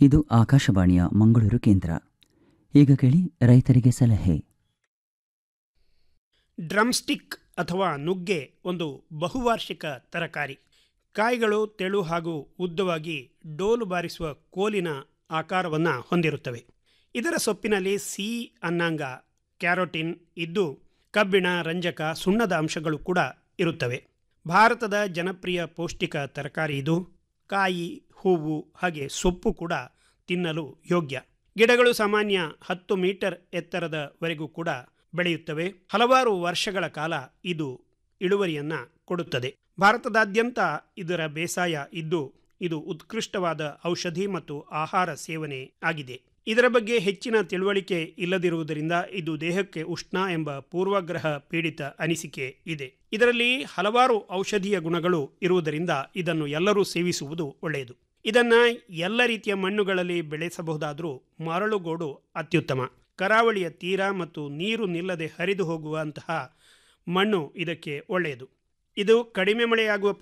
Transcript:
ಇದು ಆಕಾಶವಾಣಿಯ ಮಂಗಳೂರು ಕೇಂದ್ರ ಈಗ ಕೇಳಿ ರೈತರಿಗೆ ಸಲಹೆ ಡ್ರಮ್ಸ್ಟಿಕ್ ಅಥವಾ ನುಗ್ಗೆ ಒಂದು ಬಹುವಾರ್ಷಿಕ ತರಕಾರಿ ಕಾಯಿಗಳು ತೆಳು ಹಾಗೂ ಉದ್ದವಾಗಿ ಡೋಲು ಬಾರಿಸುವ ಕೋಲಿನ ಆಕಾರವನ್ನು ಹೊಂದಿರುತ್ತವೆ ಇದರ ಸೊಪ್ಪಿನಲ್ಲಿ ಸಿ ಅನ್ನಾಂಗ ಕ್ಯಾರೋಟಿನ್ ಇದ್ದು ಕಬ್ಬಿಣ ರಂಜಕ ಸುಣ್ಣದ ಅಂಶಗಳು ಕೂಡ ಇರುತ್ತವೆ ಭಾರತದ ಜನಪ್ರಿಯ ಪೌಷ್ಟಿಕ ತರಕಾರಿ ಇದು ಕಾಯಿ ಹೂವು ಹಾಗೆ ಸೊಪ್ಪು ಕೂಡ ತಿನ್ನಲು ಯೋಗ್ಯ ಗಿಡಗಳು ಸಾಮಾನ್ಯ ಹತ್ತು ಮೀಟರ್ ಎತ್ತರದವರೆಗೂ ಕೂಡ ಬೆಳೆಯುತ್ತವೆ ಹಲವಾರು ವರ್ಷಗಳ ಕಾಲ ಇದು ಇಳುವರಿಯನ್ನ ಕೊಡುತ್ತದೆ ಭಾರತದಾದ್ಯಂತ ಇದರ ಬೇಸಾಯ ಇದ್ದು ಇದು ಉತ್ಕೃಷ್ಟವಾದ ಔಷಧಿ ಮತ್ತು ಆಹಾರ ಸೇವನೆ ಆಗಿದೆ ಇದರ ಬಗ್ಗೆ ಹೆಚ್ಚಿನ ತಿಳುವಳಿಕೆ ಇಲ್ಲದಿರುವುದರಿಂದ ಇದು ದೇಹಕ್ಕೆ ಉಷ್ಣ ಎಂಬ ಪೂರ್ವಗ್ರಹ ಪೀಡಿತ ಅನಿಸಿಕೆ ಇದೆ ಇದರಲ್ಲಿ ಹಲವಾರು ಔಷಧೀಯ ಗುಣಗಳು ಇರುವುದರಿಂದ ಇದನ್ನು ಎಲ್ಲರೂ ಸೇವಿಸುವುದು ಒಳ್ಳೆಯದು ಇದನ್ನ ಎಲ್ಲ ರೀತಿಯ ಮಣ್ಣುಗಳಲ್ಲಿ ಬೆಳೆಸಬಹುದಾದರೂ ಮರಳುಗೋಡು ಅತ್ಯುತ್ತಮ ಕರಾವಳಿಯ ತೀರ ಮತ್ತು ನೀರು ನಿಲ್ಲದೆ ಹರಿದು ಹೋಗುವಂತಹ ಮಣ್ಣು ಇದಕ್ಕೆ ಒಳ್ಳೆಯದು ಇದು ಕಡಿಮೆ ಮಳೆಯಾಗುವ